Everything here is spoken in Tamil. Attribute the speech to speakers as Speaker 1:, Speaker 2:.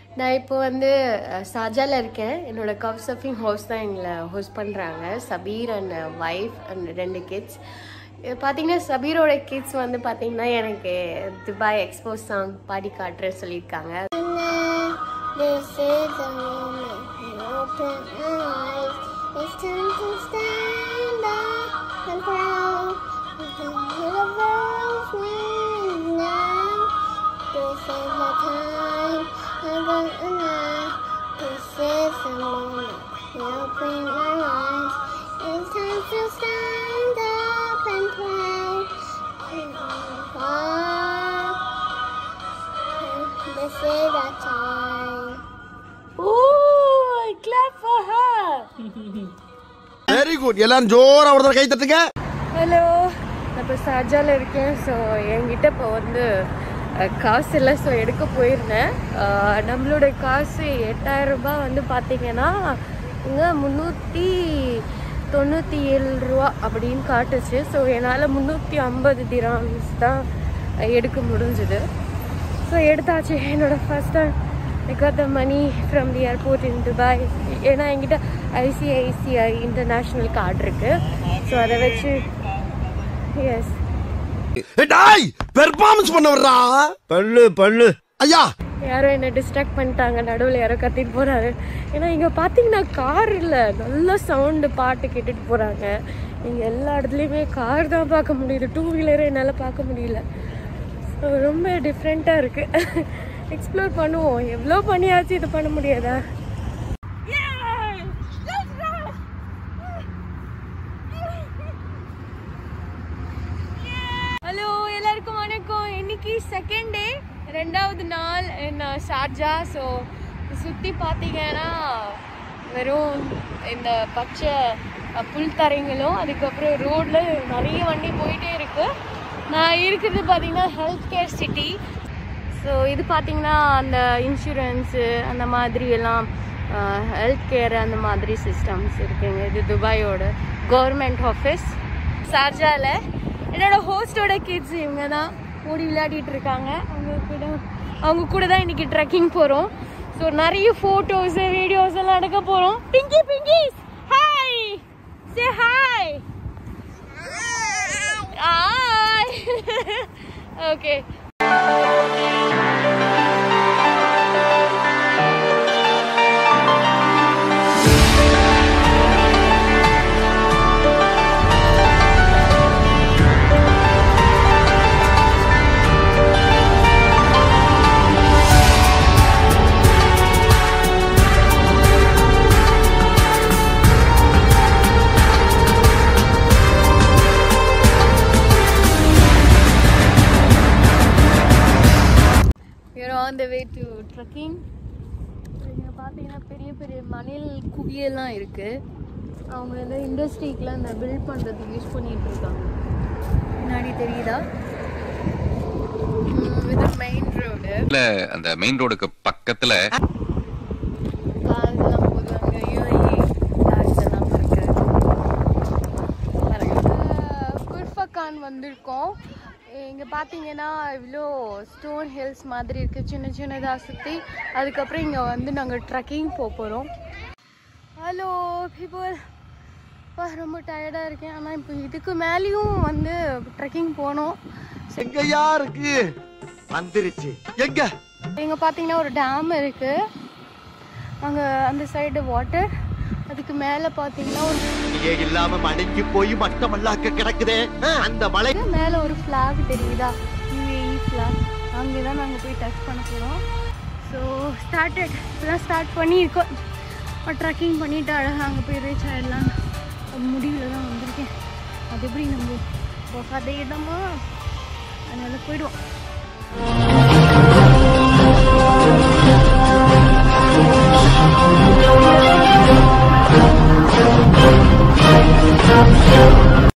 Speaker 1: நான் இப்போ வந்து சாஜால இருக்கேன் என்னோட கப் சர்ஃபிங் ஹவுஸ் தான் எங்களை ஹோஸ்ட் பண்ணுறாங்க சபீர் அண்ட் ஒய்ஃப் அண்ட் ரெண்டு கிட்ஸ் பார்த்தீங்கன்னா சபீரோட கிட்ஸ் வந்து பார்த்தீங்கன்னா எனக்கு துபாய் எக்ஸ்போ சாங் பாடி காட்டுறேன்னு சொல்லியிருக்காங்க
Speaker 2: This is the moment you open your eyes. It's time to stand up and proud. The universe wins now. This is the time I'm gonna lie. This is the moment you open your eyes. It's time to stand up and proud. This is the time.
Speaker 1: Oh clap for her
Speaker 3: very good எல்லாரும் ஜோரா ஒருத்தர் கை தட்டுங்க
Speaker 1: ஹலோ நான் இப்போ சார்ஜாவில் இருக்கேன் ஸோ என்கிட்ட இப்போ வந்து அஹ், காசு இல்லை ஸோ எடுக்க போயிருந்தேன் அஹ், நம்மளோட காசு எட்டாயிரம் ரூபாய் வந்து பார்த்தீங்கன்னா இங்கே முந்நூற்றி தொண்ணூற்றி ஏழு ரூபா அப்படின்னு காட்டுச்சு ஸோ என்னால் முந்நூற்றி ஐம்பது திராம்ஸ் தான் எடுக்க முடிஞ்சுது ஸோ எடுத்தாச்சு என்னோட first time I got the money from the airport in Dubai ஏன்னா என்கிட்ட ஐசிஐசிஐ இன்டர்நேஷ்னல் கார்டு இருக்கு ஸோ அதை வச்சு எஸ்
Speaker 3: டாய் பெர்ஃபார்மன்ஸ் பண்ண வர்றா
Speaker 4: பல்லு பல்லு
Speaker 3: ஐயா
Speaker 1: யாரோ என்னை டிஸ்ட்ராக்ட் பண்ணிட்டாங்க நடுவில் யாரோ கத்திட்டு போறாரு ஏன்னா இங்கே பார்த்தீங்கன்னா கார் இல்லை நல்ல சவுண்டு பாட்டு கேட்டுட்டு போகிறாங்க இங்கே எல்லா இடத்துலையுமே கார் தான் பார்க்க முடியுது டூ வீலரை என்னால் பார்க்க முடியல ஸோ ரொம்ப டிஃப்ரெண்ட்டாக இருக்குது எக்ஸ்ப்ளோர் பண்ணுவோம் எவ்வளோ பண்ணியாச்சு இது பண்ண முடியாதா ஹலோ எல்லாருக்கும் வணக்கம் இன்னைக்கு செகண்ட் டே ரெண்டாவது நாள் என்ன ஷார்ஜா ஸோ சுற்றி பார்த்தீங்கன்னா வெறும் இந்த பச்சை அஹ், புல்தரைங்களும் அதுக்கப்புறம் ரோடில் நிறைய வண்டி போயிட்டே இருக்கு நான் இருக்கிறது பார்த்தீங்கன்னா ஹெல்த் கேர் சிட்டி ஸோ இது பார்த்தீங்கன்னா அந்த இன்சூரன்ஸு அந்த மாதிரி எல்லாம் ஹெல்த் கேர் அந்த மாதிரி சிஸ்டம்ஸ் இருக்குங்க இது துபாயோட கவர்மெண்ட் ஆஃபீஸ் ஷார்ஜாவில் என்னோட ஹோஸ்டோட கிட்ஸ் இவங்க தான் ஓடி விளையாடிட்டு இருக்காங்க அவங்க கூட அவங்க கூட தான் இன்னைக்கு ட்ரெக்கிங் போகிறோம் ஸோ நிறைய ஃபோட்டோஸ் வீடியோஸ் எல்லாம் எடுக்க போகிறோம் பிங்கி பிங்கிஸ் hi say hi hi okay We're on the way to trekking. இங்கே பார்த்தீங்கன்னா பெரிய பெரிய மணல் குவியெல்லாம் இருக்கு அவங்க வந்து இண்டஸ்ட்ரிக்கெலாம் இந்த பில்ட் பண்ணுறதுக்கு யூஸ் பண்ணிட்டு இருக்காங்க முன்னாடி தெரியுதா ம், இது மெயின் ரோடு
Speaker 5: இல்ல அந்த மெயின் ரோடுக்கு பக்கத்துல
Speaker 1: கார்ஸ்லாம் போடுவாங்க யூஏஇ ஃபிளாக்ஸ் எல்லாம் இருக்கு குர்ஃபக்கான் வந்திருக்கோம் இங்கே பார்த்தீங்கன்னா இவ்வளோ ஸ்டோன் ஹில்ஸ் மாதிரி இருக்குது சின்ன சின்னதாக சுற்றி அதுக்கப்புறம் இங்கே வந்து நாங்கள் ட்ரெக்கிங் போக போகிறோம் ஹலோ பீப்புள் அப்பா ரொம்ப டயர்டாக இருக்கேன் ஆனால் இப்போ இதுக்கு மேலேயும் வந்து ட்ரெக்கிங் போனோம்
Speaker 3: எங்கயா இருக்கு வந்துருச்சு எங்க
Speaker 1: இங்கே பார்த்தீங்கன்னா ஒரு டேம் இருக்குது அங்கே அந்த சைடு வாட்டர் அதுக்கு மேலே பார்த்தீங்கன்னா ஒரு
Speaker 3: நீங்க இல்லாம மடங்கி போய் மட்டமல்லாக்க கிடக்குதே அந்த மலை
Speaker 1: மேலே ஒரு ஃப்ளாக் தெரியுதா யூஏஇ ஃப்ளாக் அங்கே தான் நாங்கள் போய் டச் பண்ண போகிறோம் ஸோ ஸ்டார்டட் இப்போதான் ஸ்டார்ட் பண்ணியிருக்கோம் ட்ரக்கிங் பண்ணிவிட்டு அழகாக அங்கே போய் ரீச் ஆகிடலாம் முடிவில் தான் வந்திருக்கேன் அது எப்படி நம்ம போகாத இடமா அதனால் போயிடுவோம்